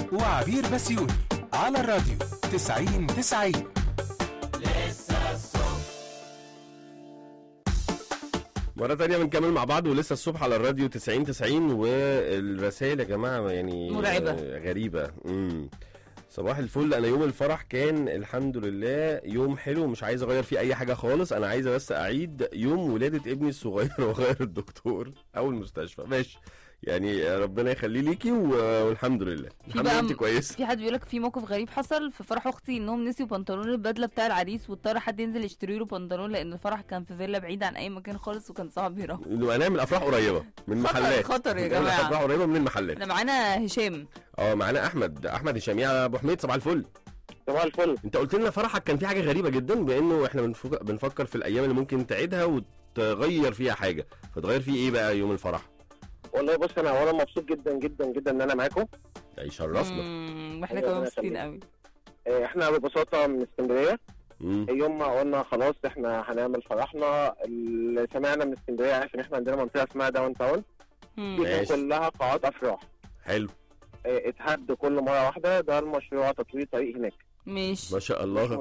وعبير بسيوني على الراديو 90 90 مرة تانية بنكمل مع بعض ولسه الصبح على الراديو 90 90 والرسائل يا جماعة يعني مرعبة. آه، غريبة امم صباح الفل انا يوم الفرح كان الحمد لله يوم حلو مش عايز اغير فيه اي حاجة خالص انا عايزة بس اعيد يوم ولادة ابني الصغير واغير الدكتور او المستشفى ماشي يعني ربنا يخليه ليكي و- والحمد لله الحمد لله بقى انت م- كويسة في حد بيقول لك في موقف غريب حصل في فرح اختي انهم نسيوا بنطلون البدله بتاع العريس واضطر حد ينزل يشتري له بنطلون لان الفرح كان في فيلا بعيد عن اي مكان خالص وكان صعب يروح نبقى نعمل افراح قريبة من خطر- محلات خطر يا نعمل جماعة. افراح قريبة من المحلات احنا معانا هشام اه معانا احمد احمد هشام يا ابو حميد صباح الفل صباح الفل انت قلت لنا فرحك كان في حاجه غريبه جدا بانه احنا بنفك... بنفكر في الايام اللي ممكن تعيدها وتغير فيها حاجه فتغير فيه ايه بقى يوم الفرح والله بص انا اولا مبسوط جدا جدا جدا ان انا معاكم ده يشرفنا مم، واحنا أيوة، كمان ربنا مبسوطين يخليك. قوي آه، احنا ببساطه من اسكندريه مم. يوم ما قلنا خلاص احنا هنعمل فرحنا اللي سمعنا من اسكندريه عشان احنا عندنا منطقه اسمها داون تاون مم. دي كان ماشي. كلها قاعات افراح حلو آه، اتهد كل مره واحده ده المشروع تطوير طريق هناك ماشي ما شاء الله